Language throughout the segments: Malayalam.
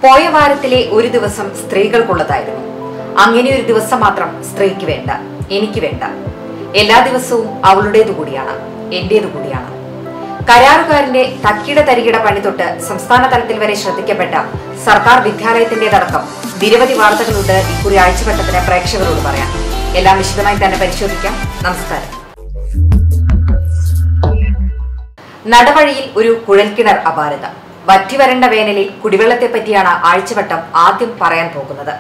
പോയ വാരത്തിലെ ഒരു ദിവസം സ്ത്രീകൾക്കുള്ളതായിരുന്നു അങ്ങനെ ഒരു ദിവസം മാത്രം സ്ത്രീക്ക് വേണ്ട എനിക്ക് വേണ്ട എല്ലാ ദിവസവും അവളുടേതു കൂടിയാണ് എന്റേതു കൂടിയാണ് കരാറുകാരന്റെ തക്കിട തരികിട പണി തൊട്ട് സംസ്ഥാന തലത്തിൽ വരെ ശ്രദ്ധിക്കപ്പെട്ട സർക്കാർ വിദ്യാലയത്തിന്റേതടക്കം നിരവധി വാർത്തകളുണ്ട് ഇക്കുറി ആഴ്ചവട്ടത്തിന് പ്രേക്ഷകരോട് പറയാം എല്ലാം വിശദമായി തന്നെ പരിശോധിക്കാം നമസ്കാരം നടവഴിയിൽ ഒരു കുഴൽക്കിണർ അപാരത വറ്റിവരണ്ട വേനലിൽ കുടിവെള്ളത്തെ പറ്റിയാണ് ആഴ്ചവട്ടം ആദ്യം പറയാൻ പോകുന്നത്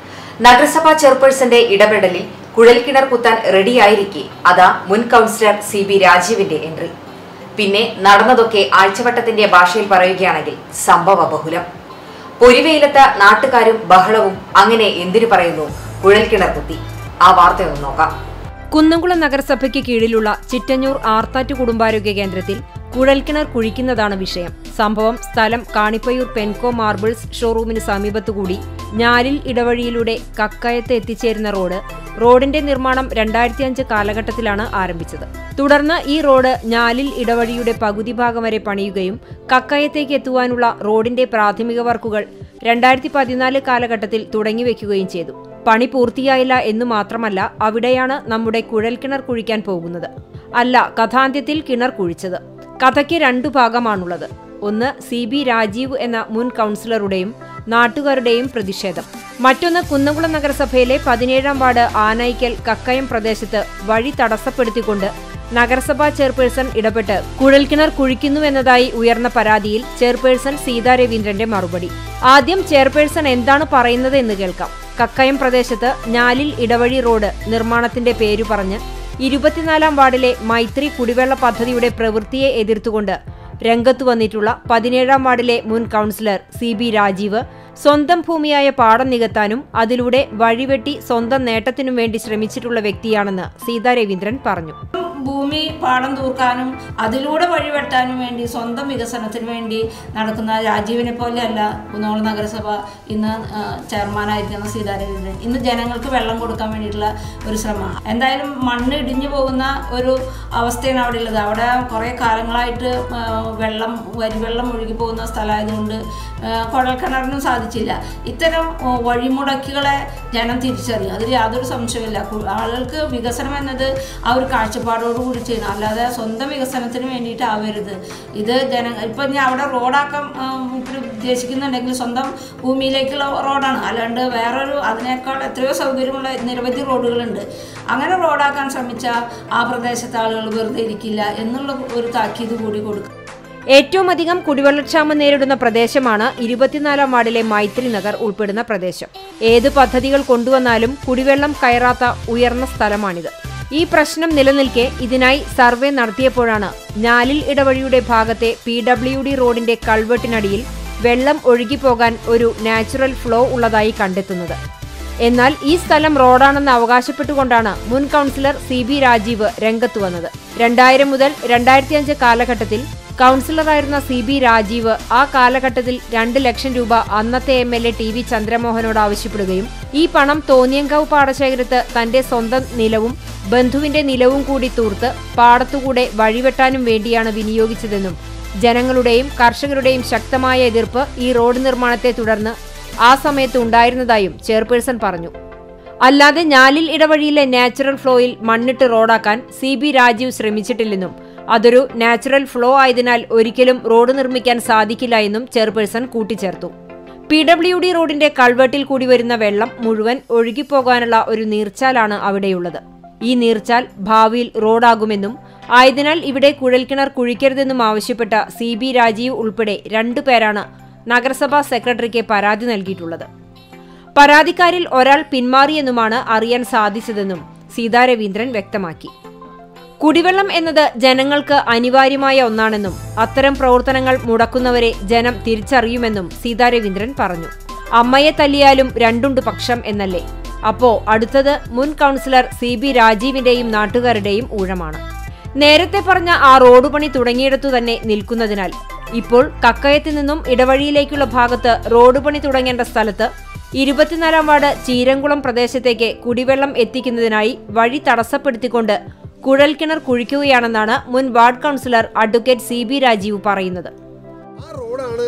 നഗരസഭാ ചെയർപേഴ്സന്റെ ഇടപെടലിൽ കുഴൽക്കിണർ കുത്താൻ റെഡിയായിരിക്കെ അതാ മുൻ കൗൺസിലർ സി ബി രാജീവിന്റെ എൻട്രി പിന്നെ നടന്നതൊക്കെ ആഴ്ചവട്ടത്തിന്റെ ഭാഷയിൽ പറയുകയാണെങ്കിൽ സംഭവ ബഹുലം പൊരിവെയിലത്ത് നാട്ടുകാരും ബഹളവും അങ്ങനെ എന്തിനു പറയുന്നു കുഴൽക്കിണർ കുത്തി ആ വാർത്തയൊന്ന് നോക്കാം കുന്നംകുളം നഗരസഭയ്ക്ക് കീഴിലുള്ള ചിറ്റഞ്ഞൂർ ആർത്താറ്റ് കുടുംബാരോഗ്യ കേന്ദ്രത്തിൽ കുഴൽക്കിണർ കുഴിക്കുന്നതാണ് വിഷയം സംഭവം സ്ഥലം കാണിപ്പയൂർ പെൻകോ മാർബിൾസ് ഷോറൂമിന് സമീപത്തുകൂടി ഞാലിൽ ഇടവഴിയിലൂടെ കക്കയത്ത് എത്തിച്ചേരുന്ന റോഡ് റോഡിന്റെ നിർമ്മാണം രണ്ടായിരത്തി അഞ്ച് കാലഘട്ടത്തിലാണ് ആരംഭിച്ചത് തുടർന്ന് ഈ റോഡ് ഞാലിൽ ഇടവഴിയുടെ പകുതി ഭാഗം വരെ പണിയുകയും കക്കയത്തേക്ക് എത്തുവാനുള്ള റോഡിന്റെ പ്രാഥമിക വർക്കുകൾ രണ്ടായിരത്തി പതിനാല് കാലഘട്ടത്തിൽ തുടങ്ങിവെക്കുകയും ചെയ്തു പണി പൂർത്തിയായില്ല എന്നു മാത്രമല്ല അവിടെയാണ് നമ്മുടെ കുഴൽക്കിണർ കുഴിക്കാൻ പോകുന്നത് അല്ല കഥാന്ത്യത്തിൽ കിണർ കുഴിച്ചത് കഥയ്ക്ക് രണ്ടു ഭാഗമാണുള്ളത് ഒന്ന് സി ബി രാജീവ് എന്ന മുൻ കൗൺസിലറുടെയും നാട്ടുകാരുടെയും പ്രതിഷേധം മറ്റൊന്ന് കുന്നംകുളം നഗരസഭയിലെ പതിനേഴാം വാർഡ് ആനയിക്കൽ കക്കയം പ്രദേശത്ത് വഴി തടസ്സപ്പെടുത്തിക്കൊണ്ട് നഗരസഭാ ചെയർപേഴ്സൺ ഇടപെട്ട് കുഴൽക്കിണർ കുഴിക്കുന്നുവെന്നതായി ഉയർന്ന പരാതിയിൽ ചെയർപേഴ്സൺ സീതാ രവീന്ദ്രന്റെ മറുപടി ആദ്യം ചെയർപേഴ്സൺ എന്താണ് പറയുന്നത് എന്ന് കേൾക്കാം കക്കയം പ്രദേശത്ത് ഞാലിൽ ഇടവഴി റോഡ് നിർമ്മാണത്തിന്റെ പേരു പറഞ്ഞ് ഇരുപത്തിനാലാം വാർഡിലെ മൈത്രി കുടിവെള്ള പദ്ധതിയുടെ പ്രവൃത്തിയെ എതിർത്തുകൊണ്ട് രംഗത്തു വന്നിട്ടുള്ള പതിനേഴാം വാർഡിലെ മുൻ കൗൺസിലർ സി ബി രാജീവ് സ്വന്തം ഭൂമിയായ പാടം നികത്താനും അതിലൂടെ വഴിവെട്ടി സ്വന്തം നേട്ടത്തിനും വേണ്ടി ശ്രമിച്ചിട്ടുള്ള വ്യക്തിയാണെന്ന് സീതാ രവീന്ദ്രൻ പറഞ്ഞു ഭൂമി പാടം തൂർക്കാനും അതിലൂടെ വഴിവെട്ടാനും വേണ്ടി സ്വന്തം വികസനത്തിന് വേണ്ടി നടക്കുന്ന രാജീവിനെ പോലെയല്ല കുന്നോളം നഗരസഭ ഇന്ന് ആ, ചെയർമാനായിരിക്കുന്ന സീതാരവീന്ദ്രൻ ഇന്ന് ജനങ്ങൾക്ക് വെള്ളം കൊടുക്കാൻ വേണ്ടിയിട്ടുള്ള ഒരു ശ്രമമാണ് എന്തായാലും മണ്ണ് ഇടിഞ്ഞു പോകുന്ന ഒരു അവസ്ഥയാണ് അവിടെ ഉള്ളത് അവിടെ കുറേ കാലങ്ങളായിട്ട് ആ, വെള്ളം വരിവെള്ളം ഒഴുകി പോകുന്ന സ്ഥലമായതുകൊണ്ട് ആ, കുഴൽക്കിണറിനും സാധിച്ചില്ല ഇത്തരം ആ, വഴിമുടക്കുകളെ ജനം തിരിച്ചറിയും അതിൽ യാതൊരു സംശയമില്ല കു- ആളുകൾക്ക് വികസനം എന്നത് ആ ഒരു കാഴ്ചപ്പാടോടുകൂടി ചെയ്യണം അല്ലാതെ സ്വന്തം വികസനത്തിന് വേണ്ടിയിട്ട് ആവരുത് ഇത് ജന ഇപ്പം ഇനി അവിടെ റോഡാക്കാൻ ആ, മൂപ്പര് ഉദ്ദേശിക്കുന്നുണ്ടെങ്കിൽ സ്വന്തം ഭൂമിയിലേക്കുള്ള റോഡാണ് അല്ലാണ്ട് വേറൊരു അതിനേക്കാൾ എത്രയോ സൗകര്യമുള്ള നിരവധി റോഡുകളുണ്ട് അങ്ങനെ റോഡാക്കാൻ ശ്രമിച്ചാൽ ആ പ്രദേശത്തെ ആളുകൾ വെറുതെ ഇരിക്കില്ല എന്നുള്ള ഒരു താക്കീത് കൂടി കൊടുക്കും ഏറ്റവും അധികം കുടിവെള്ളക്ഷാമം നേരിടുന്ന പ്രദേശമാണ് ഇരുപത്തിനാലാം വാർഡിലെ മൈത്രി നഗർ ഉൾപ്പെടുന്ന പ്രദേശം ഏത് പദ്ധതികൾ കൊണ്ടുവന്നാലും കുടിവെള്ളം കയറാത്ത ഉയർന്ന സ്ഥലമാണിത് ഈ പ്രശ്നം നിലനിൽക്കെ ഇതിനായി സർവേ നടത്തിയപ്പോഴാണ് ഞാലിൽ ഇടവഴിയുടെ ഭാഗത്തെ പി ഡബ്ല്യു ഡി റോഡിന്റെ കൾവെട്ടിനടിയിൽ വെള്ളം ഒഴുകിപ്പോകാൻ ഒരു നാച്ചുറൽ ഫ്ലോ ഉള്ളതായി കണ്ടെത്തുന്നത് എന്നാൽ ഈ സ്ഥലം റോഡാണെന്ന് അവകാശപ്പെട്ടുകൊണ്ടാണ് മുൻ കൗൺസിലർ സി ബി രാജീവ് രംഗത്തു വന്നത് രണ്ടായിരം മുതൽ രണ്ടായിരത്തിയഞ്ച് കാലഘട്ടത്തിൽ കൗൺസിലറായിരുന്ന സി ബി രാജീവ് ആ കാലഘട്ടത്തിൽ രണ്ട് ലക്ഷം രൂപ അന്നത്തെ M L A T V ചന്ദ്രമോഹനോട് ആവശ്യപ്പെടുകയും ഈ പണം തോന്നിയങ്കാവ് പാടശേഖരത്ത് തന്റെ സ്വന്തം നിലവും ബന്ധുവിന്റെ നിലവും കൂടി തൂർത്ത് പാടത്തുകൂടെ വഴിവെട്ടാനും വേണ്ടിയാണ് വിനിയോഗിച്ചതെന്നും ജനങ്ങളുടെയും കർഷകരുടെയും ശക്തമായ എതിർപ്പ് ഈ റോഡ് നിർമ്മാണത്തെ തുടർന്ന് ആ സമയത്ത് ഉണ്ടായിരുന്നതായും ചെയർപേഴ്സൺ പറഞ്ഞു അല്ലാതെ ഞാലിൽ ഇടവഴിയിലെ നാച്ചുറൽ ഫ്ലോയിൽ മണ്ണിട്ട് റോഡാക്കാൻ സി ബി രാജീവ് ശ്രമിച്ചിട്ടില്ലെന്നും അതൊരു നാച്ചുറൽ ഫ്ലോ ആയതിനാൽ ഒരിക്കലും റോഡ് നിർമ്മിക്കാൻ സാധിക്കില്ല എന്നും ചെയർപേഴ്സൺ കൂട്ടിച്ചേർത്തു പി ഡബ്ല്യു ഡി റോഡിന്റെ കൾവെട്ടിൽ കൂടി വരുന്ന വെള്ളം മുഴുവൻ ഒഴുകിപ്പോകാനുള്ള ഒരു നീർച്ചാലാണ് അവിടെയുള്ളത് ഈ നീർച്ചാൽ ഭാവിയിൽ റോഡാകുമെന്നും ആയതിനാൽ ഇവിടെ കുഴൽക്കിണർ കുഴിക്കരുതെന്നും ആവശ്യപ്പെട്ട സി ബി രാജീവ് ഉൾപ്പെടെ രണ്ടുപേരാണ് നഗരസഭാ സെക്രട്ടറിക്ക് പരാതി നൽകിയിട്ടുള്ളത് പരാതിക്കാരിൽ ഒരാൾ പിന്മാറിയെന്നുമാണ് അറിയാൻ സാധിച്ചതെന്നും സീതാ രവീന്ദ്രൻ വ്യക്തമാക്കി കുടിവെള്ളം എന്നത് ജനങ്ങൾക്ക് അനിവാര്യമായ ഒന്നാണെന്നും അത്തരം പ്രവർത്തനങ്ങൾ മുടക്കുന്നവരെ ജനം തിരിച്ചറിയുമെന്നും സീതാ രവീന്ദ്രൻ പറഞ്ഞു അമ്മയെ തല്ലിയാലും രണ്ടുണ്ട് പക്ഷം എന്നല്ലേ അപ്പോ അടുത്തത് മുൻ കൗൺസിലർ സി ബി രാജീവിന്റെയും നാട്ടുകാരുടെയും ഊഴമാണ് നേരത്തെ പറഞ്ഞ ആ റോഡ് പണി തുടങ്ങിയിടത്തു തന്നെ നിൽക്കുന്നതിനാൽ ഇപ്പോൾ കക്കയത്ത് നിന്നും ഇടവഴിയിലേക്കുള്ള ഭാഗത്ത് റോഡ് പണി തുടങ്ങേണ്ട സ്ഥലത്ത് ഇരുപത്തിനാലാം വാർഡ് ചീരംകുളം പ്രദേശത്തേക്ക് കുടിവെള്ളം എത്തിക്കുന്നതിനായി വഴി തടസ്സപ്പെടുത്തിക്കൊണ്ട് കുഴൽക്കിണർ കുഴിക്കുകയാണെന്നാണ് മുൻ ward councillor advocate C B Rajeev പറയുന്നത് ആ റോഡാണ് ഇപ്പോൾ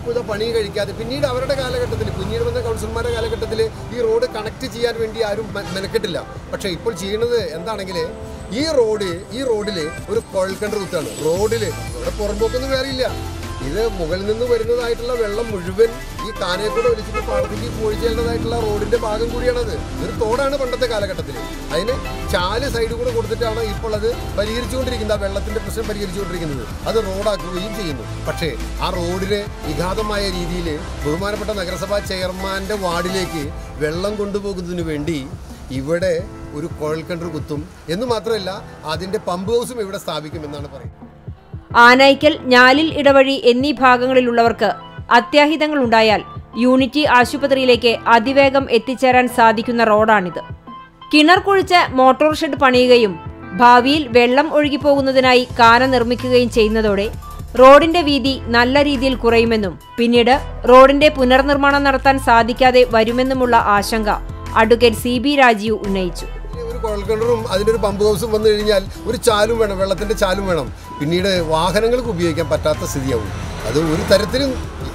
ഇപ്പോൾ ഇത് പണി കഴിക്കാതെ പിന്നീട് അവരുടെ കാലഘട്ടത്തിൽ പിന്നീട് വന്ന കൗൺസിലർമാരുടെ കാലഘട്ടത്തിൽ ഈ റോഡ് കണക്ട് ചെയ്യാൻ വേണ്ടി ആരും മെ- മെനക്കെട്ടില്ല പക്ഷേ ഇപ്പോൾ ചെയ്യുന്നത് എന്താണെങ്കിൽ ഈ റോഡ് ഈ റോഡിൽ ഒരു കുഴൽക്കിണർ കുത്താണ് റോഡിൽ ഇവിടെ പുറമ്പോക്കൊന്നും വേറെ ഇല്ല ഇത് മുകളിൽ നിന്ന് വരുന്നതായിട്ടുള്ള വെള്ളം മുഴുവൻ ഈ കാനയെ കൂടെ ഒലിച്ചിട്ട് പാടത്തേക്ക് പോയിച്ചേണ്ടതായിട്ടുള്ള റോഡിന്റെ ഭാഗം കൂടിയാണത് ഒരു തോടാണ് പണ്ടത്തെ കാലഘട്ടത്തിൽ അതിന് ചാല് സൈഡ് കൂടെ കൊടുത്തിട്ടാണ് ഇപ്പോൾ അത് പരിഹരിച്ചുകൊണ്ടിരിക്കുന്നത് ആ വെള്ളത്തിന്റെ പ്രശ്നം പരിഹരിച്ചുകൊണ്ടിരിക്കുന്നത് അത് റോഡാക്കുകയും ചെയ്യുന്നു പക്ഷേ ആ റോഡിന് വിഘാതമായ രീതിയിൽ ബഹുമാനപ്പെട്ട നഗരസഭാ ചെയർമാന്റെ വാർഡിലേക്ക് വെള്ളം കൊണ്ടുപോകുന്നതിന് വേണ്ടി ഇവിടെ ഒരു കുഴൽക്കിണർ കുത്തും എന്ന് മാത്രമല്ല അതിന്റെ പമ്പ് ഹൗസും ഇവിടെ സ്ഥാപിക്കുമെന്നാണ് പറയുന്നത് ആനൈക്കൽ ഞാലിൽ ഇടവഴി എന്നീ ഭാഗങ്ങളിലുള്ളവർക്ക് അത്യാഹിതങ്ങൾ ഉണ്ടായാൽ യൂണിറ്റി ആശുപത്രിയിലേക്ക് അതിവേഗം എത്തിച്ചേരാൻ സാധിക്കുന്ന റോഡാണിത് കിണർ കുഴിച്ച് മോട്ടോർ ഷെഡ് പണിയുകയും ഭാവിയിൽ വെള്ളം ഒഴുകിപ്പോകുന്നതിനായി കാന നിർമ്മിക്കുകയും ചെയ്യുന്നതോടെ റോഡിന്റെ വീതി നല്ല രീതിയിൽ കുറയുമെന്നും പിന്നീട് റോഡിന്റെ പുനർനിർമ്മാണം നടത്താൻ സാധിക്കാതെ വരുമെന്നുമുള്ള ആശങ്ക അഡ്വക്കേറ്റ് സി ബി രാജീവ് ഉന്നയിച്ചു ഇനി ഒരു കുഴൽക്കിണറും അതിൻ്റെ ഒരു പമ്പ് ഹൗസും വന്നു കഴിഞ്ഞാൽ ഒരു ചാലും വേണം വെള്ളത്തിൻ്റെ ചാലും വേണം പിന്നീട് വാഹനങ്ങൾക്ക് ഉപയോഗിക്കാൻ പറ്റാത്ത സ്ഥിതിയാവും അത് ഒരു തരത്തിലും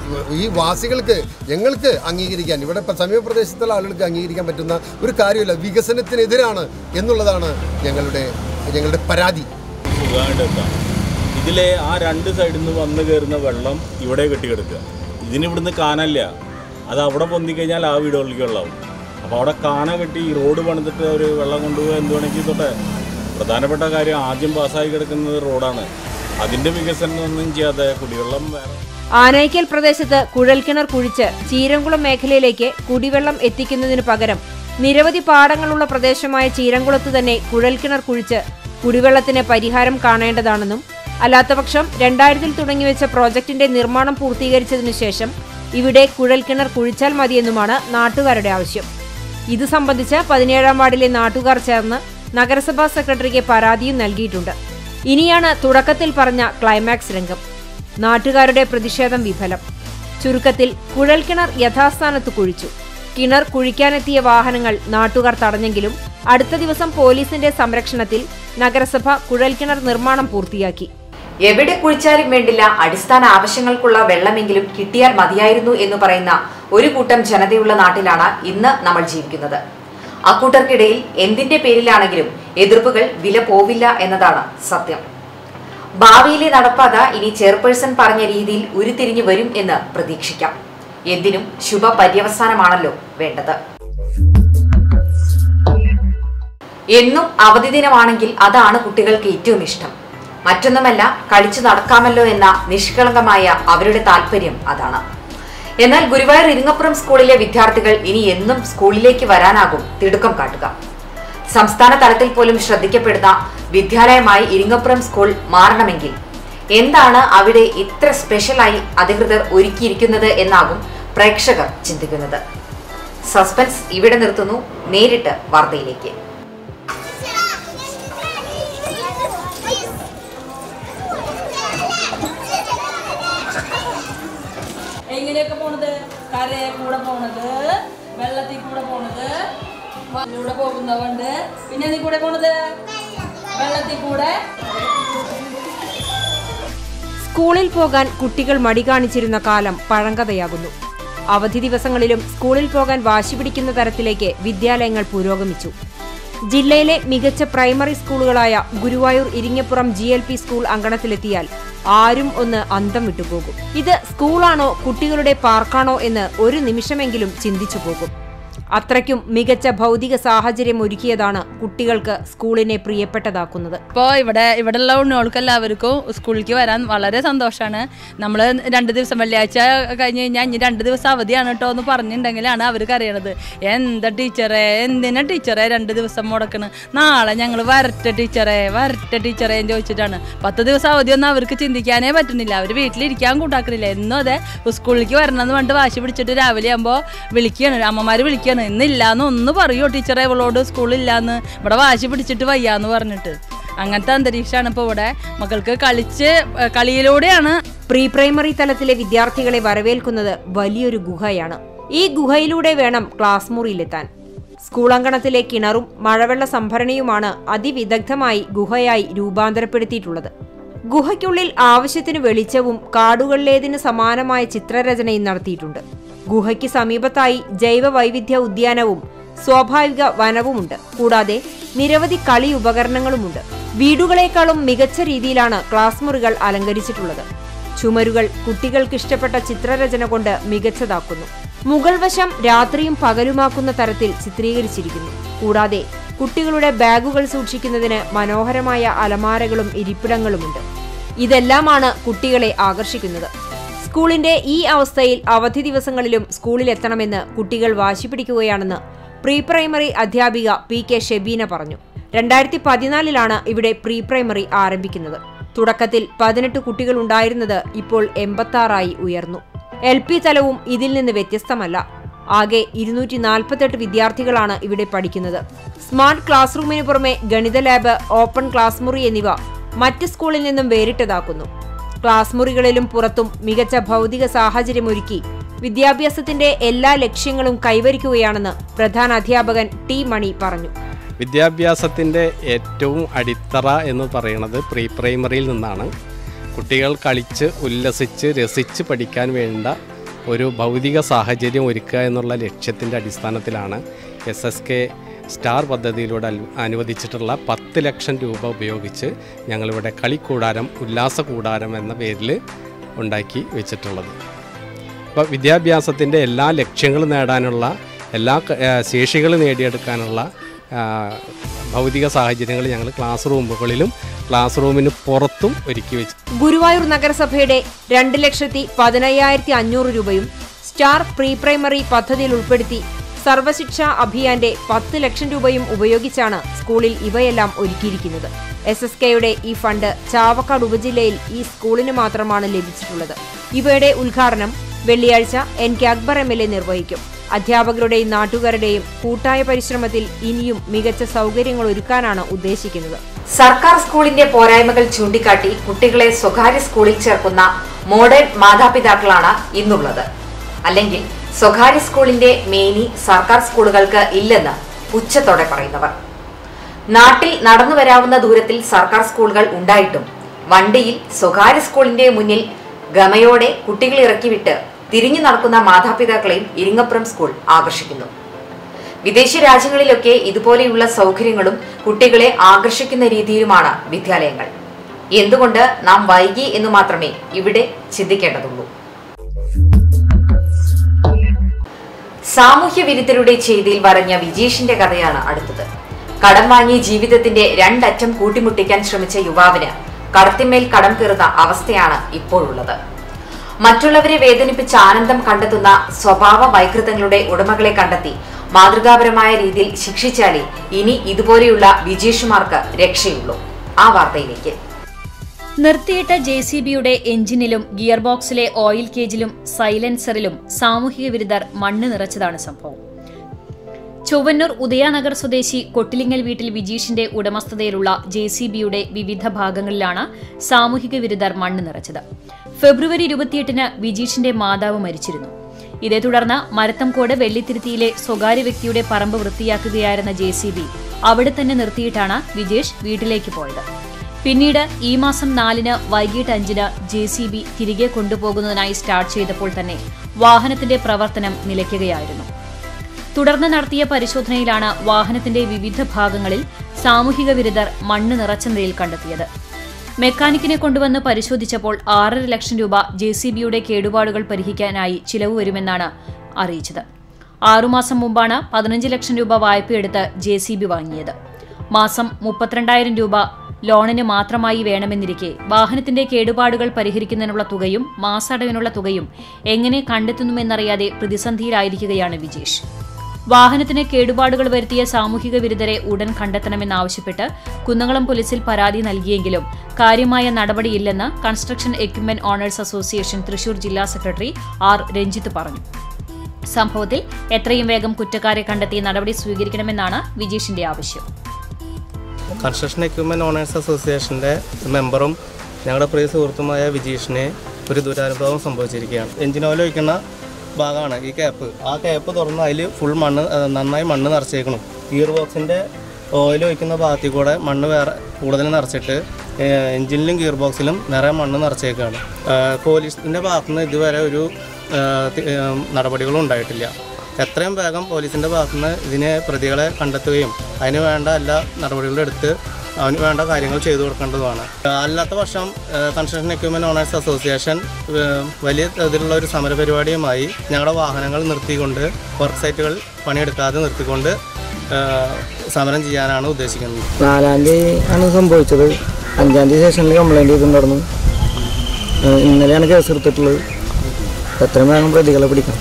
ഈ വാസികൾക്ക് ഞങ്ങൾക്ക് അംഗീകരിക്കാൻ ഇവിടെ ഇപ്പം സമീപപ്രദേശത്തുള്ള ആളുകൾക്ക് അംഗീകരിക്കാൻ പറ്റുന്ന ഒരു കാര്യമില്ല വികസനത്തിനെതിരാണ് എന്നുള്ളതാണ് ഞങ്ങളുടെ ഞങ്ങളുടെ പരാതി സുഖമായിട്ട് എത്താം ഇതിലെ ആ രണ്ട് സൈഡിൽ നിന്ന് വന്ന് കയറുന്ന വെള്ളം ഇവിടെ കെട്ടിക്കിടക്കുക ഇതിന് ഇവിടുന്ന് കാനല്ല അത് അവിടെ പൊന്തിക്കഴിഞ്ഞാൽ ആ വീടുകളിലേക്ക് വെള്ളമാവും അപ്പോൾ അവിടെ കാന കെട്ടി ഈ റോഡ് പണിതിട്ട് ഒരു വെള്ളം കൊണ്ടുപോകുക എന്ത് വേണമെങ്കിൽ തൊട്ടെ പ്രധാനപ്പെട്ട കാര്യം ആദ്യം പാസ്സായി കിടക്കുന്നത് റോഡാണ് അതിൻ്റെ വികസനം ഒന്നും ചെയ്യാതെ കുടിവെള്ളം വേറെ ആനൈക്കൽ പ്രദേശത്ത് കുഴൽക്കിണർ കുഴിച്ച് ചീരംകുളം മേഖലയിലേക്ക് കുടിവെള്ളം എത്തിക്കുന്നതിനു പകരം നിരവധി പാടങ്ങളുള്ള പ്രദേശമായ ചീരംകുളത്ത് തന്നെ കുഴൽക്കിണർ കുഴിച്ച് കുടിവെള്ളത്തിന് പരിഹാരം കാണേണ്ടതാണെന്നും അല്ലാത്തപക്ഷം രണ്ടായിരത്തിൽ തുടങ്ങിവെച്ച പ്രോജക്ടിന്റെ നിർമ്മാണം പൂർത്തീകരിച്ചതിനു ശേഷം ഇവിടെ കുഴൽക്കിണർ കുഴിച്ചാൽ മതിയെന്നുമാണ് നാട്ടുകാരുടെ ആവശ്യം ഇത് സംബന്ധിച്ച് പതിനേഴാം വാർഡിലെ നാട്ടുകാർ ചേർന്ന് നഗരസഭാ സെക്രട്ടറിക്ക് പരാതിയും നൽകിയിട്ടുണ്ട് ഇനിയാണ് തുടക്കത്തിൽ പറഞ്ഞ ക്ലൈമാക്സ് രംഗം നാട്ടുകാരുടെ പ്രതിഷേധം വിഫലം ചുരുക്കത്തിൽ കുഴൽക്കിണർ യഥാസ്ഥാനത്ത് കുഴിച്ചു കിണർ കുഴിക്കാനെത്തിയ വാഹനങ്ങൾ നാട്ടുകാർ തടഞ്ഞെങ്കിലും അടുത്ത ദിവസം പോലീസിന്റെ സംരക്ഷണത്തിൽ നഗരസഭ കുഴൽക്കിണർ നിർമ്മാണം പൂർത്തിയാക്കി എവിടെ കുഴിച്ചാലും വേണ്ടില്ല അടിസ്ഥാന ആവശ്യങ്ങൾക്കുള്ള വെള്ളമെങ്കിലും കിട്ടിയാൽ മതിയായിരുന്നു എന്ന് പറയുന്ന ഒരു കൂട്ടം ജനതയുള്ള നാട്ടിലാണ് ഇന്ന് നമ്മൾ ജീവിക്കുന്നത് അക്കൂട്ടർക്കിടയിൽ എന്തിന്റെ പേരിലാണെങ്കിലും എതിർപ്പുകൾ വില പോവില്ല എന്നതാണ് സത്യം ഭാവിയിലെ നടപ്പാത ഇനി ചെയർപേഴ്സൺ പറഞ്ഞ രീതിയിൽ ഉരുത്തിരിഞ്ഞു വരും എന്ന് പ്രതീക്ഷിക്കാം എന്തിനും ശുഭ പര്യവസാനമാണല്ലോ വേണ്ടത് എന്നും അവധി ദിനമാണെങ്കിൽ അതാണ് കുട്ടികൾക്ക് ഏറ്റവും ഇഷ്ടം മറ്റൊന്നുമല്ല കളിച്ചു നടക്കാമല്ലോ എന്ന നിഷ്കളങ്കമായ അവരുടെ താല്പര്യം അതാണ് എന്നാൽ ഗുരുവായൂർ ഇരിങ്ങപ്പുറം സ്കൂളിലെ വിദ്യാർത്ഥികൾ ഇനി എന്നും സ്കൂളിലേക്ക് വരാനാകും തിടുക്കം കാട്ടുക സംസ്ഥാന തലത്തിൽ പോലും ശ്രദ്ധിക്കപ്പെടുന്ന വിദ്യാലയമായി ഇരിങ്ങപ്പുറം സ്കൂൾ മാറണമെങ്കിൽ എന്താണ് അവിടെ ഇത്ര സ്പെഷ്യലായി അധികൃതർ ഒരുക്കിയിരിക്കുന്നത് എന്നാകും പ്രേക്ഷകർ ചിന്തിക്കുന്നത് സസ്പെൻസ് ഇവിടെ നിർത്തുന്നു നേരിട്ട് വാർത്തയിലേക്ക് എങ്ങനെയൊക്കെ പോണത് കരയെ കൂടെ പോണത് വെള്ളത്തിൽ കൂടെ പോണത് മണ്ണിലൂടെ പോകുന്നവണ്ട് പിന്നെ നീ കൂടെ പോണത് വെള്ളത്തിൽ കൂടെ സ്കൂളിൽ പോകാൻ കുട്ടികൾ മടി കാണിച്ചിരുന്ന കാലം പഴങ്കഥയാകുന്നു അവധി ദിവസങ്ങളിലും സ്കൂളിൽ പോകാൻ വാശി പിടിക്കുന്ന തരത്തിലേക്ക് വിദ്യാലയങ്ങൾ പുരോഗമിച്ചു ജില്ലയിലെ മികച്ച പ്രൈമറി സ്കൂളുകളായ Guruvayur Iringappuram G L P school അങ്കണത്തിലെത്തിയാൽ ആരും ഒന്ന് അന്തം വിട്ടുപോകും ഇത് സ്കൂളാണോ കുട്ടികളുടെ പാർക്കാണോ എന്ന് ഒരു നിമിഷമെങ്കിലും ചിന്തിച്ചു പോകും അത്രയ്ക്കും മികച്ച ഭൗതിക സാഹചര്യം ഒരുക്കിയതാണ് കുട്ടികൾക്ക് സ്കൂളിനെ പ്രിയപ്പെട്ടതാക്കുന്നത് ഇപ്പോൾ ഇവിടെ ഇവിടെയുള്ള ഉണ്ണികൾക്ക് എല്ലാവർക്കും സ്കൂളിലേക്ക് വരാൻ വളരെ സന്തോഷമാണ് നമ്മൾ രണ്ട് ദിവസം വെള്ളിയാഴ്ച കഴിഞ്ഞ് കഴിഞ്ഞാൽ ഇനി രണ്ട് ദിവസം അവധിയാണ് കേട്ടോ എന്ന് പറഞ്ഞിട്ടുണ്ടെങ്കിലാണ് അവർക്ക് അറിയണത് എന്താ ടീച്ചറെ എന്തിനാ ടീച്ചറെ രണ്ട് ദിവസം മുടക്കണ് നാളെ ഞങ്ങൾ വരട്ടെ ടീച്ചറെ വരട്ടെ ടീച്ചറെ എന്ന് ചോദിച്ചിട്ടാണ് പത്ത് ദിവസം അവധിയൊന്നും അവർക്ക് ചിന്തിക്കാനേ പറ്റുന്നില്ല അവർ വീട്ടിലിരിക്കാൻ കൂട്ടാക്കണില്ല എന്നും അതെ സ്കൂളിലേക്ക് വരണം എന്ന് പറഞ്ഞിട്ട് വാശി പിടിച്ചിട്ട് രാവിലെ ആകുമ്പോൾ വിളിക്കുകയാണ് അമ്മമാർ വിളിക്കുകയാണ് ഇന്നില്ലാന്ന് ഒന്ന് പറയോ ടീച്ചറെ ഇവളോട് സ്കൂളില്ലാന്ന് ഇവിടെ വാശി പിടിച്ചിട്ട് വയ്യാന്ന് പറഞ്ഞിട്ട് അങ്ങനത്തെ അന്തരീക്ഷമാണ് ഇപ്പോൾ ഇവിടെ മക്കൾക്ക് കളിച്ച് ഏഹ് കളിയിലൂടെയാണ് പ്രീ പ്രൈമറി തലത്തിലെ വിദ്യാർത്ഥികളെ വരവേൽക്കുന്നത് വലിയൊരു ഗുഹയാണ് ഈ ഗുഹയിലൂടെ വേണം ക്ലാസ് മുറിയിലെത്താൻ സ്കൂൾ അങ്കണത്തിലെ കിണറും മഴവെള്ള സംഭരണിയുമാണ് അതിവിദഗ്ധമായി ഗുഹയായി രൂപാന്തരപ്പെടുത്തിയിട്ടുള്ളത് ഗുഹയ്ക്കുള്ളിൽ ആവശ്യത്തിന് വെളിച്ചവും കാടുകളിലേതിന് സമാനമായ ചിത്രരചനയും നടത്തിയിട്ടുണ്ട് ഗുഹയ്ക്ക് സമീപത്തായി ജൈവ വൈവിധ്യ ഉദ്യാനവും സ്വാഭാവിക വനവുമുണ്ട് കൂടാതെ നിരവധി കളി ഉപകരണങ്ങളുമുണ്ട് വീടുകളെക്കാളും മികച്ച രീതിയിലാണ് ക്ലാസ് മുറികൾ അലങ്കരിച്ചിട്ടുള്ളത് ചുമരുകൾ കുട്ടികൾക്ക് ഇഷ്ടപ്പെട്ട ചിത്രരചന കൊണ്ട് മികച്ചതാക്കുന്നു മുകൾ വശം രാത്രിയും പകലുമാക്കുന്ന തരത്തിൽ ചിത്രീകരിച്ചിരിക്കുന്നു കൂടാതെ കുട്ടികളുടെ ബാഗുകൾ സൂക്ഷിക്കുന്നതിന് മനോഹരമായ അലമാരകളും ഇരിപ്പിടങ്ങളുമുണ്ട് ഇതെല്ലാമാണ് കുട്ടികളെ ആകർഷിക്കുന്നത് സ്കൂളിന്റെ ഈ അവസ്ഥയിൽ അവധി ദിവസങ്ങളിലും സ്കൂളിൽ എത്തണമെന്ന് കുട്ടികൾ വാശി പിടിക്കുകയാണെന്ന് പ്രീ പ്രൈമറി അധ്യാപിക പി കെ ഷെബീന പറഞ്ഞു രണ്ടായിരത്തി പതിനാലിലാണ് ഇവിടെ പ്രീ പ്രൈമറി ആരംഭിക്കുന്നത് തുടക്കത്തിൽ പതിനെട്ട് കുട്ടികൾ ഉണ്ടായിരുന്നത് ഇപ്പോൾ എൺപത്തി ഉയർന്നു എൽ പി തലവും ഇതിൽ നിന്ന് വ്യത്യസ്തമല്ല ആകെ ഇരുന്നൂറ്റി നാൽപ്പത്തെട്ട് വിദ്യാർത്ഥികളാണ് ഇവിടെ പഠിക്കുന്നത് സ്മാർട്ട് ക്ലാസ് റൂമിന് പുറമെ ഗണിത ലാബ് ഓപ്പൺ ക്ലാസ് മുറി എന്നിവ മറ്റ് സ്കൂളിൽ നിന്നും വേറിട്ടതാക്കുന്നു ക്ലാസ് മുറികളിലും പുറത്തും മികച്ച ഭൗതിക സാഹചര്യമൊരുക്കി വിദ്യാഭ്യാസത്തിന്റെ എല്ലാ ലക്ഷ്യങ്ങളും കൈവരിക്കുകയാണെന്ന് പ്രധാന അധ്യാപകൻ ടി മണി പറഞ്ഞു വിദ്യാഭ്യാസത്തിൻ്റെ ഏറ്റവും അടിത്തറ എന്ന് പറയുന്നത് പ്രീ പ്രൈമറിയിൽ നിന്നാണ് കുട്ടികൾ കളിച്ച് ഉല്ലസിച്ച് രസിച്ച് പഠിക്കാൻ വേണ്ട ഒരു ഭൗതിക സാഹചര്യം ഒരുക്കുക എന്നുള്ള ലക്ഷ്യത്തിൻ്റെ അടിസ്ഥാനത്തിലാണ് എസ് എസ് കെ സ്റ്റാർ പദ്ധതിയിലൂടെ അൽ- അനുവദിച്ചിട്ടുള്ള പത്ത് ലക്ഷം രൂപ ഉപയോഗിച്ച് ഞങ്ങളിവിടെ കളിക്കൂടാരം ഉല്ലാസ കൂടാരം എന്ന പേരിൽ ഉണ്ടാക്കി വെച്ചിട്ടുള്ളത് അപ്പോൾ വിദ്യാഭ്യാസത്തിൻ്റെ എല്ലാ ലക്ഷ്യങ്ങളും നേടാനുള്ള എല്ലാ ക- ആ, ശേഷികൾ നേടിയെടുക്കാനുള്ള ആ, ഭൗതിക സാഹചര്യങ്ങൾ ഞങ്ങൾ ക്ലാസ് റൂമുകളിലും ക്ലാസ് റൂമിന് പുറത്തും ഒരുക്കി വെച്ചു ഗുരുവായൂർ നഗരസഭയുടെ രണ്ട് ലക്ഷത്തി പതിനയ്യായിരത്തി അഞ്ഞൂറ് രൂപയും സ്റ്റാർ പ്രീ പ്രൈമറി പദ്ധതിയിൽ ഉൾപ്പെടുത്തി സർവശിക്ഷ അഭിയാന്റെ പത്ത് ലക്ഷം രൂപയും ഉപയോഗിച്ചാണ് സ്കൂളിൽ ഇവയെല്ലാം ഒരുക്കിയിരിക്കുന്നത് എസ് എസ് കെയുടെ ഈ ഫണ്ട് ചാവക്കാട് ഉപജില്ലയിൽ ഈ സ്കൂളിന് മാത്രമാണ് ലഭിച്ചിട്ടുള്ളത് ഇവയുടെ ഉദ്ഘാടനം വെള്ളിയാഴ്ച N K Akbar M L A നിർവഹിക്കും അധ്യാപകരുടെയും നാട്ടുകാരുടെയും കൂട്ടായ പരിശ്രമത്തിൽ ഇനിയും മികച്ച സൗകര്യങ്ങൾ ഒരുക്കാനാണ് ഉദ്ദേശിക്കുന്നത് സർക്കാർ സ്കൂളിന്റെ പോരായ്മകൾ ചൂണ്ടിക്കാട്ടി കുട്ടികളെ സ്വകാര്യ സ്കൂളിൽ ചേർക്കുന്ന മോഡേൺ മാതാപിതാക്കളാണ് ഇന്നുള്ളത് അല്ലെങ്കിൽ സ്വകാര്യ സ്കൂളിന്റെ മേനി സർക്കാർ സ്കൂളുകൾക്ക് ഇല്ലെന്ന് ഉച്ചത്തോടെ പറയുന്നവർ നാട്ടിൽ നടന്നു വരാവുന്ന ദൂരത്തിൽ സർക്കാർ സ്കൂളുകൾ ഉണ്ടായിട്ടും വണ്ടിയിൽ സ്വകാര്യ സ്കൂളിന്റെ മുന്നിൽ ഗമയോടെ കുട്ടികളെ ഇറക്കിവിട്ട് തിരിഞ്ഞു നടക്കുന്ന മാതാപിതാക്കളെയും ഇരിങ്ങപ്പുറം സ്കൂൾ ആകർഷിക്കുന്നു വിദേശ രാജ്യങ്ങളിലൊക്കെ ഇതുപോലെയുള്ള സൗകര്യങ്ങളും കുട്ടികളെ ആകർഷിക്കുന്ന രീതിയിലുമാണ് വിദ്യാലയങ്ങൾ എന്തുകൊണ്ട് നാം വൈകി എന്ന് മാത്രമേ ഇവിടെ ചിന്തിക്കേണ്ടതുള്ളൂ സാമൂഹ്യ വിരുദ്ധരുടെ ചെയ്തിയിൽ വരഞ്ഞ വിജീഷിന്റെ കഥയാണ് അടുത്തത് കടം വാങ്ങി ജീവിതത്തിന്റെ രണ്ടറ്റം കൂട്ടിമുട്ടിക്കാൻ ശ്രമിച്ച യുവാവിന് കടത്തിന്മേൽ കടം കയറുന്ന അവസ്ഥയാണ് ഇപ്പോഴുള്ളത് മറ്റുള്ളവരെ വേദനിപ്പിച്ച് ആനന്ദം കണ്ടെത്തുന്ന സ്വഭാവ വൈകൃതങ്ങളുടെ ഉടമകളെ കണ്ടെത്തി മാതൃകാപരമായ രീതിയിൽ ശിക്ഷിച്ചാലേ ഇനി ഇതുപോലെയുള്ള വിജീഷുമാർക്ക് രക്ഷയുള്ളൂ ആ വാർത്തയിലേക്ക് നിർത്തിയിട്ട ജെ സി ബിയുടെ എഞ്ചിനിലും ഗിയർ ബോക്സിലെ ഓയിൽ കേജിലും സൈലൻസറിലും സാമൂഹിക വിരുദ്ധർ മണ്ണ് നിറച്ചതാണ് സംഭവം ചൊവ്വന്നൂർ ഉദയാനഗർ സ്വദേശി കൊട്ടിലിങ്ങൽ വീട്ടിൽ വിജീഷിന്റെ ഉടമസ്ഥതയിലുള്ള ജെ സി ബിയുടെ വിവിധ ഭാഗങ്ങളിലാണ് സാമൂഹിക വിരുദ്ധർ മണ്ണ് നിറച്ചത് ഫെബ്രുവരി ഇരുപത്തിയെട്ടിന് വിജീഷിന്റെ മാതാവ് മരിച്ചിരുന്നു ഇതേ തുടർന്ന് മരത്തംകോട് വെള്ളിത്തിരുത്തിയിലെ സ്വകാര്യ വ്യക്തിയുടെ പറമ്പ് വൃത്തിയാക്കുകയായിരുന്ന ജെ സി ബി അവിടെ തന്നെ നിർത്തിയിട്ടാണ് വിജേഷ് വീട്ടിലേക്ക് പോയത് പിന്നീട് ഈ മാസം നാലിന് വൈകിട്ട് അഞ്ചിന് ജെ സി ബി തിരികെ കൊണ്ടുപോകുന്നതിനായി സ്റ്റാർട്ട് ചെയ്തപ്പോൾ തന്നെ വാഹനത്തിന്റെ പ്രവർത്തനം നിലയ്ക്കുകയായിരുന്നു തുടർന്ന് നടത്തിയ പരിശോധനയിലാണ് വാഹനത്തിന്റെ വിവിധ ഭാഗങ്ങളിൽ സാമൂഹിക വിരുദ്ധർ മണ്ണ് നിറച്ച നിലയിൽ കണ്ടെത്തിയത് മെക്കാനിക്കിനെ കൊണ്ടുവന്ന് പരിശോധിച്ചപ്പോൾ ആറര ലക്ഷം രൂപ ജെ സി ബിയുടെ കേടുപാടുകൾ പരിഹരിക്കാനായി ചിലവ് വരുമെന്നാണ് അറിയിച്ചത് ആറുമാസം മുമ്പാണ് പതിനഞ്ച് ലക്ഷം രൂപ വായ്പയെടുത്ത് ജെ സി ബി വാങ്ങിയത് മാസം മുപ്പത്തിരണ്ടായിരം രൂപ ലോണിന് മാത്രമായി വേണമെന്നിരിക്കെ വാഹനത്തിന്റെ കേടുപാടുകൾ പരിഹരിക്കുന്നതിനുള്ള തുകയും മാസടവിനുള്ള തുകയും എങ്ങനെ കണ്ടെത്തുന്നുവെന്നറിയാതെ പ്രതിസന്ധിയിലായിരിക്കുകയാണ് വിജേഷ് വാഹനത്തിന് കേടുപാടുകൾ വരുത്തിയ സാമൂഹിക വിരുദ്ധരെ ഉടൻ കണ്ടെത്തണമെന്നാവശ്യപ്പെട്ട് കുന്നംകുളം പോലീസിൽ പരാതി നൽകിയെങ്കിലും കാര്യമായ നടപടിയില്ലെന്ന് construction equipment owners association Thrissur ജില്ലാ സെക്രട്ടറി ആർ രഞ്ജിത്ത് പറഞ്ഞു സംഭവത്തിൽ എത്രയും വേഗം കുറ്റക്കാരെ കണ്ടെത്തി നടപടി സ്വീകരിക്കണമെന്നാണ് വിജീഷിന്റെ ആവശ്യം കൺസ്ട്രക്ഷൻ എക്യുപ്മെൻറ്റ് ഓണേഴ്സ് അസോസിയേഷൻ്റെ മെമ്പറും ഞങ്ങളുടെ പ്രിയ സുഹൃത്തുമായ വിജീഷിനെ ഒരു ദുരനുഭവം സംഭവിച്ചിരിക്കുകയാണ് എഞ്ചിൻ ഓയിൽ ഒഴിക്കുന്ന ഭാഗമാണ് ഈ ക്യാപ്പ് ആ ക്യാപ്പ് തുറന്ന് അതിൽ ഫുൾ മണ്ണ് ആ, നന്നായി മണ്ണ് നിറച്ചേക്കണം ഗിയർ ബോക്സിൻ്റെ ഓയിൽ ഒഴിക്കുന്ന ഭാഗത്തിൽ കൂടെ മണ്ണ് വേറെ കൂടുതൽ നിറച്ചിട്ട് ഏഹ്, എഞ്ചിനിലും ഗിയർ ബോക്സിലും നിറയെ മണ്ണ് നിറച്ചേക്കാണ് ഏഹ്, പോലീസിൻ്റെ ഭാഗത്തുനിന്ന് ഇതുവരെ ഒരു ഏഹ്, തി- ഏഹ്, നടപടികളും ഉണ്ടായിട്ടില്ല എത്രയും വേഗം പോലീസിൻ്റെ ഭാഗത്തുനിന്ന് ഇതിനെ പ്രതികളെ കണ്ടെത്തുകയും അതിന് വേണ്ട എല്ലാ നടപടികളും എടുത്ത് അവന് വേണ്ട കാര്യങ്ങൾ ചെയ്തു കൊടുക്കേണ്ടതുമാണ് ഏഹ്, അല്ലാത്ത പക്ഷം ഏഹ്, കൺസ്ട്രക്ഷൻ എക്യുപ്മെൻറ്റ് ഓണേഴ്സ് അസോസിയേഷൻ ഏഹ്, വലിയ തോതിലുള്ള ഒരു സമരപരിപാടിയുമായി ഞങ്ങളുടെ വാഹനങ്ങൾ നിർത്തിക്കൊണ്ട് വർക്ക് സൈറ്റുകൾ പണിയെടുക്കാതെ നിർത്തിക്കൊണ്ട് ഏഹ്, സമരം ചെയ്യാനാണ് ഉദ്ദേശിക്കുന്നത് നാലാം തീയതി ആണ് സംഭവിച്ചത് അഞ്ചാം തീയതി സ്റ്റേഷനിൽ കംപ്ലൈൻറ്റ് ചെയ്തിട്ടുണ്ടായിരുന്നു ഏഹ് ഇന്നലെയാണ് കേസ് എടുത്തിട്ടുള്ളത് എത്രയും വേഗം പ്രതികളെ പിടിക്കണം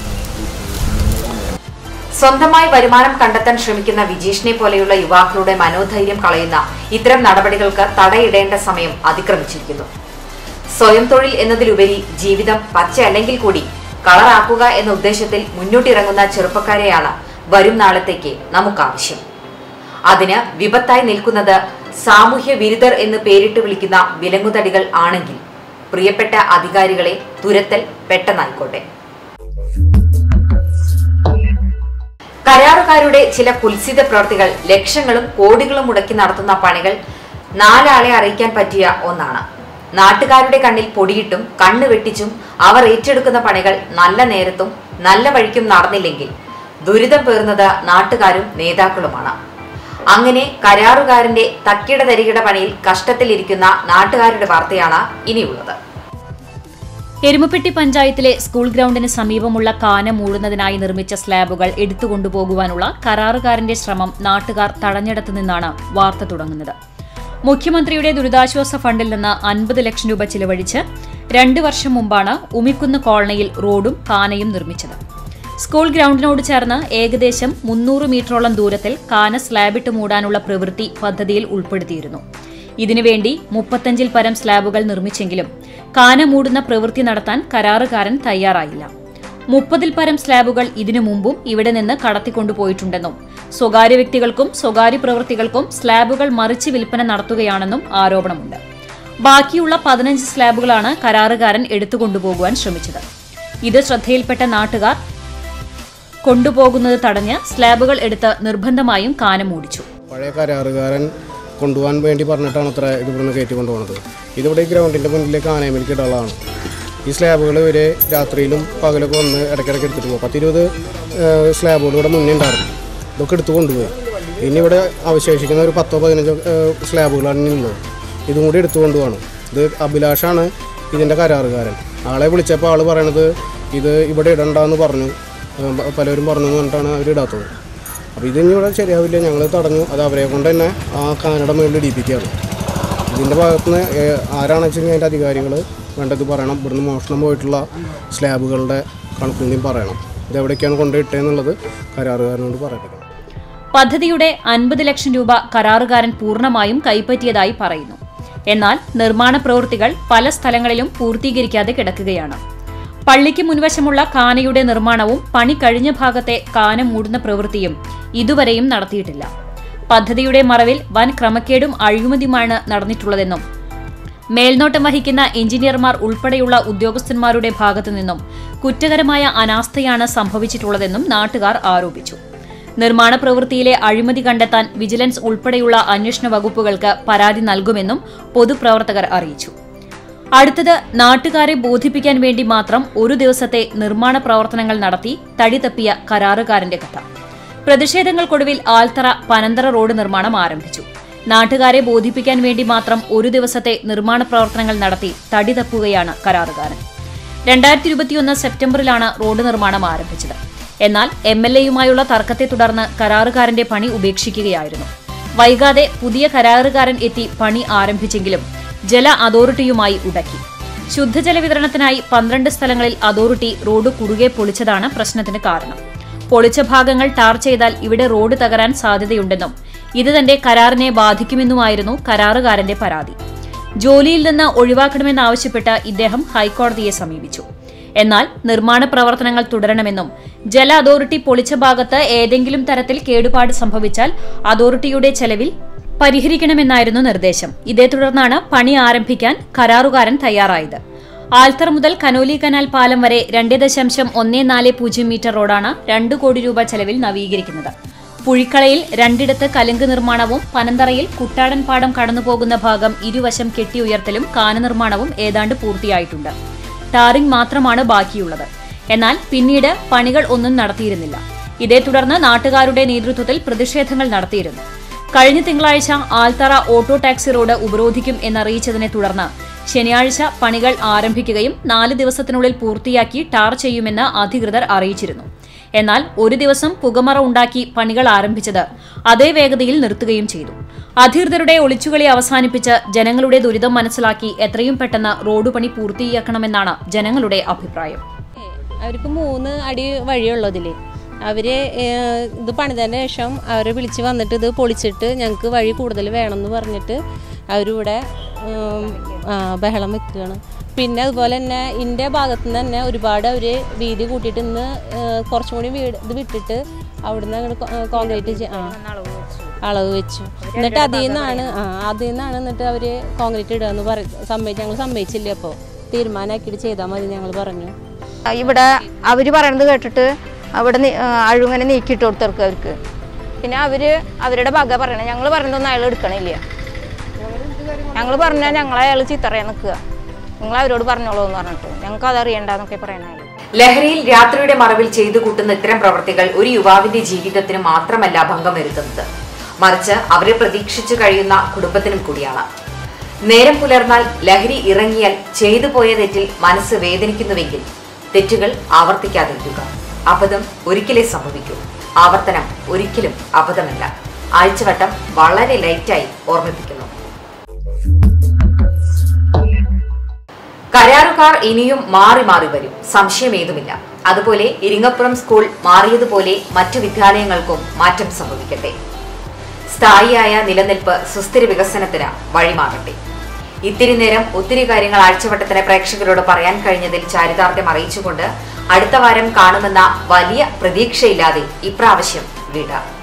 സ്വന്തമായി വരുമാനം കണ്ടെത്താൻ ശ്രമിക്കുന്ന വിജീഷിനെ പോലെയുള്ള യുവാക്കളുടെ മനോധൈര്യം കളയുന്ന ഇത്തരം നടപടികൾക്ക് തടയിടേണ്ട സമയം അതിക്രമിച്ചിരിക്കുന്നു സ്വയം തൊഴിൽ എന്നതിലുപരി ജീവിതം പച്ചയല്ലെങ്കിൽ കൂടി കളറാക്കുക എന്ന ഉദ്ദേശത്തിൽ മുന്നോട്ടിറങ്ങുന്ന ചെറുപ്പക്കാരെയാണ് വരും നാളത്തേക്ക് നമുക്കാവശ്യം അതിന് വിപത്തായി നിൽക്കുന്നത് സാമൂഹ്യ വിരുദ്ധർ എന്ന് പേരിട്ട് വിളിക്കുന്ന വിലങ്ങുതടികൾ ആണെങ്കിൽ പ്രിയപ്പെട്ട അധികാരികളെ തുരത്തൽ പെട്ടെന്നായിക്കോട്ടെ കരാറുകാരുടെ ചില കുൽസിത പ്രവർത്തികൾ ലക്ഷങ്ങളും കോടികളും മുടക്കി നടത്തുന്ന പണികൾ നാലാളെ അറിയിക്കാൻ പറ്റിയ ഒന്നാണ് നാട്ടുകാരുടെ കണ്ണിൽ പൊടിയിട്ടും കണ്ണ് വെട്ടിച്ചും അവർ ഏറ്റെടുക്കുന്ന പണികൾ നല്ല നേരത്തും നല്ല വഴിക്കും നടന്നില്ലെങ്കിൽ ദുരിതം പേറുന്നത് നാട്ടുകാരും നേതാക്കളുമാണ് അങ്ങനെ കരാറുകാരന്റെ തക്കിട തരികിട പണിയിൽ കഷ്ടത്തിലിരിക്കുന്ന നാട്ടുകാരുടെ വാർത്തയാണ് ഇനിയുള്ളത് എരുമപ്പെട്ടി പഞ്ചായത്തിലെ സ്കൂൾ ഗ്രൗണ്ടിന് സമീപമുള്ള കാന മൂടുന്നതിനായി നിർമ്മിച്ച സ്ലാബുകൾ എടുത്തുകൊണ്ടുപോകുവാനുള്ള കരാറുകാരന്റെ ശ്രമം നാട്ടുകാർ തടഞ്ഞിടത്തു നിന്നാണ് വാർത്ത തുടങ്ങുന്നത് മുഖ്യമന്ത്രിയുടെ ദുരിതാശ്വാസ ഫണ്ടിൽ നിന്ന് അൻപത് ലക്ഷം രൂപ ചിലവഴിച്ച് രണ്ട് വർഷം മുമ്പാണ് ഉമിക്കുന്ന് കോളനിയിൽ റോഡും കാനയും നിർമ്മിച്ചത് സ്കൂൾ ഗ്രൗണ്ടിനോട് ചേർന്ന് ഏകദേശം മുന്നൂറ് മീറ്ററോളം ദൂരത്തിൽ കാന സ്ലാബിട്ട് മൂടാനുള്ള പ്രവൃത്തി പദ്ധതിയിൽ ഉൾപ്പെടുത്തിയിരുന്നു ഇതിനുവേണ്ടി മുപ്പത്തഞ്ചിൽ പരം സ്ലാബുകൾ നിർമ്മിച്ചെങ്കിലും കാന മൂടുന്ന പ്രവൃത്തി നടത്താൻ കരാറുകാരൻ തയ്യാറായില്ല മുപ്പതിൽ പരം സ്ലാബുകൾ ഇതിനു മുമ്പും ഇവിടെ നിന്ന് കടത്തിക്കൊണ്ടുപോയിട്ടുണ്ടെന്നും സ്വകാര്യ വ്യക്തികൾക്കും സ്വകാര്യ പ്രവൃത്തികൾക്കും സ്ലാബുകൾ മറിച്ച് വിൽപ്പന നടത്തുകയാണെന്നും ആരോപണമുണ്ട് ബാക്കിയുള്ള പതിനഞ്ച് സ്ലാബുകളാണ് കരാറുകാരൻ എടുത്തുകൊണ്ടുപോകുവാൻ ശ്രമിച്ചത് ഇത് ശ്രദ്ധയിൽപ്പെട്ട നാട്ടുകാർ കൊണ്ടുപോകുന്നത് തടഞ്ഞ് സ്ലാബുകൾ എടുത്ത് നിർബന്ധമായും കാനം മൂടിച്ചു പഴയ കരാറുകാരൻ കൊണ്ടുപോകാൻ വേണ്ടി പറഞ്ഞിട്ടാണ് അത്ര ഇത് ഇവിടുന്ന് കയറ്റി കൊണ്ടുപോകുന്നത് ഇതിവിടെ ഈ ഗ്രൗണ്ടിൻ്റെ മുന്നിലേക്ക് ആനയമേലേക്ക് ഇടാനുള്ളതാണ് ഈ സ്ലാബുകൾ ഇവര് രാത്രിയിലും പകലൊക്കെ വന്ന് ഇടയ്ക്കിടയ്ക്ക് എടുത്തിട്ട് പോകും പത്തിരുപത് സ്ലാബുകൾ ഇവിടെ മുന്നേ ഉണ്ടായിരുന്നു ഇതൊക്കെ എടുത്തു കൊണ്ടുപോയി ഇനി ഇവിടെ അവശേഷിക്കുന്ന ഒരു പത്തോ പതിനഞ്ചോ ഏഹ്, സ്ലാബുകളാണ് ഇനി ഉള്ളത് ഇതും കൂടി എടുത്തു കൊണ്ടുപോകണം ഇത് അഭിലാഷാണ് ഇതിൻ്റെ കരാറുകാരൻ ആളെ വിളിച്ചപ്പോൾ ആൾ പറയണത് ഇത് ഇവിടെ ഇടണ്ടെന്ന് പറഞ്ഞു ഏഹ്, പ- പലരും പറഞ്ഞു എന്ന് പറഞ്ഞിട്ടാണ് അവർ ഇടാത്തത് അപ്പോൾ ഇതിനി ഇവിടെ ശരിയാവില്ല ഞങ്ങൾ തടഞ്ഞു അത് അവരെ കൊണ്ട് തന്നെ ആ കാനയുടെ മുകളിൽ ഇടിപ്പിക്കുകയാണ് ഇതിൻ്റെ ഭാഗത്തുനിന്ന് ഏഹ്, ആരാണെന്ന് വെച്ചെങ്കിൽ അതിൻ്റെ അധികാരികൾ വേണ്ടത് പറയണം ഇവിടുന്ന് മോഷണം പോയിട്ടുള്ള സ്ലാബുകളുടെ കണക്കും പറയണം ഇത് എവിടേക്കാണ് കൊണ്ടുപോയിട്ടേന്നുള്ളത് കരാറുകാരനോട് പറയണം പദ്ധതിയുടെ അൻപത് ലക്ഷം രൂപ കരാറുകാരൻ പൂർണ്ണമായും കൈപ്പറ്റിയതായി പറയുന്നു എന്നാൽ നിർമ്മാണ പ്രവൃത്തികൾ പല സ്ഥലങ്ങളിലും പൂർത്തീകരിക്കാതെ കിടക്കുകയാണ് പള്ളിക്ക് മുൻവശമുള്ള കാനയുടെ നിർമ്മാണവും പണി കഴിഞ്ഞ ഭാഗത്തെ കാന മൂടുന്ന പ്രവൃത്തിയും ഇതുവരെയും നടത്തിയിട്ടില്ല പദ്ധതിയുടെ മറവിൽ വൻ ക്രമക്കേടും അഴിമതിയുമാണ് നടന്നിട്ടുള്ളതെന്നും മേൽനോട്ടം വഹിക്കുന്ന എഞ്ചിനീയർമാർ ഉൾപ്പെടെയുള്ള ഉദ്യോഗസ്ഥന്മാരുടെ ഭാഗത്തു നിന്നും കുറ്റകരമായ അനാസ്ഥയാണ് സംഭവിച്ചിട്ടുള്ളതെന്നും നാട്ടുകാർ ആരോപിച്ചു നിർമ്മാണ പ്രവൃത്തിയിലെ അഴിമതി കണ്ടെത്താൻ വിജിലൻസ് ഉൾപ്പെടെയുള്ള അന്വേഷണ വകുപ്പുകൾക്ക് പരാതി നൽകുമെന്നും പൊതുപ്രവർത്തകർ അറിയിച്ചു അടുത്തത് നാട്ടുകാരെ ബോധിപ്പിക്കാൻ വേണ്ടി മാത്രം ഒരു ദിവസത്തെ നിർമ്മാണ പ്രവർത്തനങ്ങൾ നടത്തി തടി തപ്പിയ കരാറുകാരന്റെ കഥ പ്രതിഷേധങ്ങൾക്കൊടുവിൽ ആൽത്തറ പനന്തറ റോഡ് നിർമ്മാണം ആരംഭിച്ചു നാട്ടുകാരെ ബോധിപ്പിക്കാൻ വേണ്ടി മാത്രം ഒരു ദിവസത്തെ നിർമ്മാണ പ്രവർത്തനങ്ങൾ നടത്തി തടി തപ്പുകയാണ് കരാറുകാരൻ രണ്ടായിരത്തി ഇരുപത്തിയൊന്ന് സെപ്റ്റംബറിലാണ് റോഡ് നിർമ്മാണം ആരംഭിച്ചത് എന്നാൽ എം എൽ എയുമായുള്ള തർക്കത്തെ തുടർന്ന് കരാറുകാരന്റെ പണി ഉപേക്ഷിക്കുകയായിരുന്നു വൈകാതെ പുതിയ കരാറുകാരൻ എത്തി പണി ആരംഭിച്ചെങ്കിലും ജല അതോറിറ്റിയുമായി ഉടക്കി ശുദ്ധജല വിതരണത്തിനായി പന്ത്രണ്ട് സ്ഥലങ്ങളിൽ അതോറിറ്റി റോഡ് കുറുകെ പൊളിച്ചതാണ് പ്രശ്നത്തിന് കാരണം പൊളിച്ച ഭാഗങ്ങൾ ടാർ ചെയ്താൽ ഇവിടെ റോഡ് തകരാൻ സാധ്യതയുണ്ടെന്നും ഇത് തന്റെ കരാറിനെ ബാധിക്കുമെന്നുമായിരുന്നു കരാറുകാരന്റെ പരാതി ജോലിയിൽ നിന്ന് ഒഴിവാക്കണമെന്നാവശ്യപ്പെട്ട് ഇദ്ദേഹം ഹൈക്കോടതിയെ സമീപിച്ചു എന്നാൽ നിർമ്മാണ പ്രവർത്തനങ്ങൾ തുടരണമെന്നും ജല അതോറിറ്റി പൊളിച്ച ഭാഗത്ത് ഏതെങ്കിലും തരത്തിൽ കേടുപാട് സംഭവിച്ചാൽ അതോറിറ്റിയുടെ ചെലവിൽ പരിഹരിക്കണമെന്നായിരുന്നു നിർദ്ദേശം ഇതേ തുടർന്നാണ് പണി ആരംഭിക്കാൻ കരാറുകാരൻ തയ്യാറായത് ആൽത്തർ മുതൽ കനോലി കനാൽ പാലം വരെ രണ്ട് ദശാംശം ഒന്ന് നാല് പൂജ്യം മീറ്റർ റോഡാണ് രണ്ട് കോടി രൂപ ചെലവിൽ നവീകരിക്കുന്നത് പുഴിക്കളയിൽ രണ്ടിടത്ത് കലുങ്ക് നിർമ്മാണവും പനന്തറയിൽ കുട്ടാടൻ പാടം കടന്നുപോകുന്ന ഭാഗം ഇരുവശം കെട്ടിയുയർത്തലും കാന നിർമ്മാണവും ഏതാണ്ട് പൂർത്തിയായിട്ടുണ്ട് ടാറിംഗ് മാത്രമാണ് ബാക്കിയുള്ളത് എന്നാൽ പിന്നീട് പണികൾ ഒന്നും നടത്തിയിരുന്നില്ല ഇതേ തുടർന്ന് നാട്ടുകാരുടെ നേതൃത്വത്തിൽ പ്രതിഷേധങ്ങൾ നടത്തിയിരുന്നു കഴിഞ്ഞ തിങ്കളാഴ്ച ആൽത്തറ ഓട്ടോ ടാക്സി റോഡ് ഉപരോധിക്കും എന്നറിയിച്ചതിനെ തുടർന്ന് ശനിയാഴ്ച പണികൾ ആരംഭിക്കുകയും നാല് ദിവസത്തിനുള്ളിൽ പൂർത്തിയാക്കി ടാർ ചെയ്യുമെന്ന് അധികൃതർ അറിയിച്ചിരുന്നു എന്നാൽ ഒരു ദിവസം പുകമറ ഉണ്ടാക്കി പണികൾ ആരംഭിച്ചത് അതേ വേഗതയിൽ നിർത്തുകയും ചെയ്തു അധികൃതരുടെ ഒളിച്ചുകളി അവസാനിപ്പിച്ച് ജനങ്ങളുടെ ദുരിതം മനസ്സിലാക്കി എത്രയും പെട്ടെന്ന് റോഡ് പണി പൂർത്തിയാക്കണമെന്നാണ് ജനങ്ങളുടെ അഭിപ്രായം അവർക്ക് മൂന്ന് അടി വഴിയുള്ളൂ ഇതിൽ അവർ ഇത് പണിതതിന് ശേഷം അവരെ വിളിച്ച് വന്നിട്ട് ഇത് പൊളിച്ചിട്ട് ഞങ്ങൾക്ക് വഴി കൂടുതൽ വേണമെന്ന് പറഞ്ഞിട്ട് അവരിവിടെ ഉം, ആ, ബഹളം വെക്കുകയാണ് പിന്നെ അതുപോലെ തന്നെ ഇൻ്റെ ഭാഗത്തു നിന്ന് തന്നെ ഒരുപാട് അവർ വീതി കൂട്ടിയിട്ട് ഇന്ന് ഏഹ്, കുറച്ചും കൂടി വീട് ഇത് വിട്ടിട്ട് അവിടുന്ന് അങ്ങോട്ട് കോൺക്രീറ്റ് ചെയ്യ- ആ അളവ് വെച്ചു എന്നിട്ട് അതിൽ നിന്നാണ് ആ അതിൽ നിന്നാണ് എന്നിട്ട് അവർ കോൺക്രീറ്റ് ഇടുക എന്ന് പറയും സമ്മതിച്ച് ഞങ്ങൾ സമ്മതിച്ചില്ല അപ്പോൾ തീരുമാനമാക്കിയിട്ട് ചെയ്താൽ മതി ഞങ്ങൾ പറഞ്ഞു ഇവിടെ അവർ പറയുന്നത് കേട്ടിട്ട് അവിടെ നി- ആ, അഴുങ്ങനെ നീക്കിയിട്ട് കൊടുത്തിർക്ക് അവർക്ക് പിന്നെ അവർ അവരുടെ വക പറയണേ ഞങ്ങൾ പറയുന്നതൊന്നും അയാൾ എടുക്കണില്ല ഞങ്ങൾ പറഞ്ഞാൽ ഞങ്ങളെ അയാൾ ചിത്തറയാൻ നിൽക്കുക നിങ്ങൾ അവരോട് പറഞ്ഞോളൂ എന്ന് പറഞ്ഞിട്ട് ഞങ്ങൾക്ക് അതറിയണ്ടെന്നൊക്കെ പറയണേ ലഹരിയിൽ രാത്രിയുടെ മറവിൽ ചെയ്തു കൂട്ടുന്ന ഇത്തരം പ്രവർത്തികൾ ഒരു യുവാവിന്റെ ജീവിതത്തിന് മാത്രമല്ല ഭംഗം വരുത്തുന്നത് മറിച്ച് അവരെ പ്രതീക്ഷിച്ചു കഴിയുന്ന കുടുംബത്തിനും കൂടിയാണ് നേരം പുലർന്നാൽ ലഹരി ഇറങ്ങിയാൽ ചെയ്തു പോയ തെറ്റിൽ മനസ്സ് വേദനിക്കുന്നുവെങ്കിൽ തെറ്റുകൾ ആവർത്തിക്കാതിരിക്കുക അബദ്ധം ഒരിക്കലേ സംഭവിക്കൂ ആവർത്തനം ഒരിക്കലും അബദ്ധമല്ല ആഴ്ചവട്ടം വളരെ ലൈറ്റായി ഓർമ്മിപ്പിക്കുന്നു കരാറുകാർ ഇനിയും മാറി മാറി വരും സംശയമേതുമില്ല അതുപോലെ ഇരിങ്ങപ്പുറം സ്കൂൾ മാറിയതുപോലെ മറ്റു വിദ്യാലയങ്ങൾക്കും മാറ്റം സംഭവിക്കട്ടെ സ്ഥായിയായ നിലനിൽപ്പ് സുസ്ഥിര വികസനത്തിന് വഴിമാറട്ടെ ഇത്തിരി നേരം ഒത്തിരി കാര്യങ്ങൾ ആഴ്ചവട്ടത്തിന് പ്രേക്ഷകരോട് പറയാൻ കഴിഞ്ഞതിൽ ചാരിതാർത്ഥ്യം അറിയിച്ചുകൊണ്ട് അടുത്ത വാരം കാണുമെന്ന വലിയ പ്രതീക്ഷയില്ലാതെ ഇപ്രാവശ്യം വിട